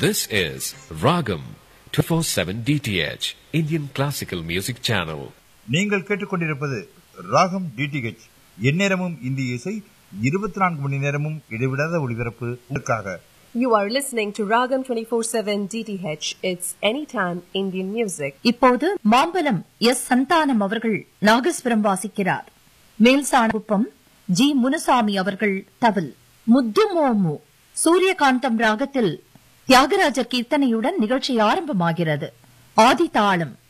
This is Ragam 24/7 DTH Indian Classical Music Channel. நீங்கள் கேட்டுக்கொண்டிருப்பது ராகம் டிடிஹெச் எந்நேரமும் இந்திய இசை இருபத்தி நான்கு மணி நேரமும் இடைவிடாத ஒளிபரப்பு உங்களுக்காக You are listening to Ragam 24/7 DTH. It's anytime Indian music. இப்போது மாம்பலம் எஸ் சந்தானம் அவர்கள் நாகஸ்வரம் வாசிக்கிறார் மேல்சாணகுப்பம் ஜி முனுசாமி அவர்கள் தவில் முத்து மோமு சூரியகாந்தம் ராகத்தில் தியாகராஜர் கீர்த்தனையுடன் நிகழ்ச்சி ஆரம்பமாகிறது ஆதி தாளம்